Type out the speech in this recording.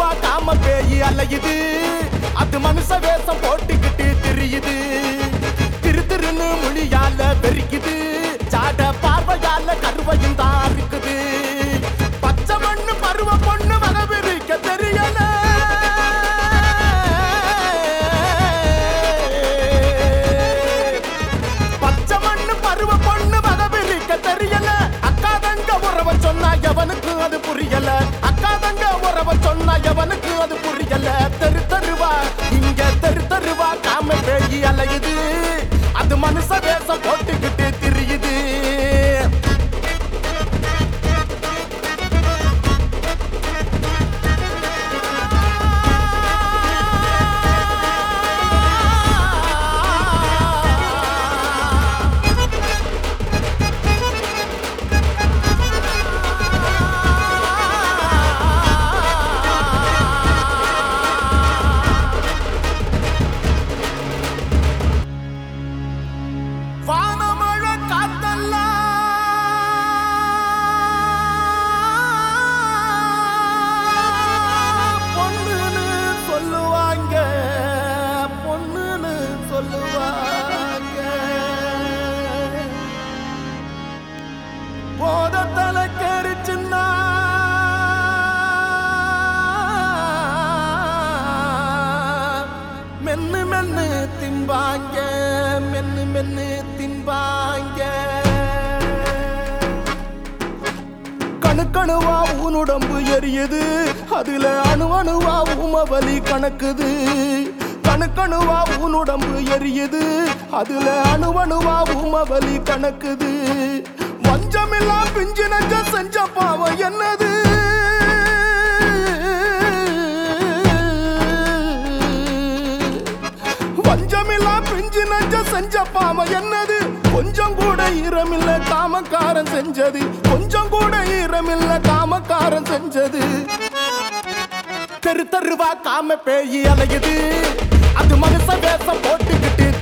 தெருவா காம பேயி அலையுது அது மனுஷ வேஷம் போட்டுக்கிட்டு திரியுது திரு திருன்னு மொழியால பெருக்குது சாட பார்வையால கருவையும் தான் இருக்குது பச்சை மண்ணு பருவ பொண்ணு வகை பிரிக்க தெரியல பச்சை மண்ணு பருவ பொண்ணு வகை பிரிக்க தெரியல அக்கா தங்க உறவ சொன்னா எவனுக்கு அது புரியல அக்கா தங்க உறவ சொன்னா எவனுக்கு அது புரியல தெரு தெருவா இங்க தெரு தெருவா காம பேயி அலையுது அது மனுஷ வேஷம் போட்டுக்கிட்டு திரியுது வானமழ காத்தெல்லாம் பொண்ணுன்னு சொல்லுவாங்க பொண்ணுன்னு சொல்லுவாங்க போதத்தல கேரிச்சுன்னா மென்னு மென்னு திம்பாங்க மென்னு மென்னு திம்பாங்க கணுக்கணுவா உன்னுடம்பு எரியுது அதுல அணு அணுவா உமவலி கணக்குது கணுக்கணுவா உன்னுடம்பு எரியுது அதுல அணு அணுவா உமவலி கணக்குது வஞ்சமில்லா பிஞ்சு நஞ்ச செஞ்ச பாவம் என்னது வஞ்சமில்லா பிஞ்சு நஞ்ச செஞ்ச பாவம் என்னது கொஞ்சம் கூட ஈரமில்ல காமக்காரன் செஞ்சது கொஞ்சம் கூட ஈரமில்ல காமக்காரன் செஞ்சது தெரு தெருவா காம பேயி அலையுது அது மனுஷ வேஷம் போட்டுக்கிட்டு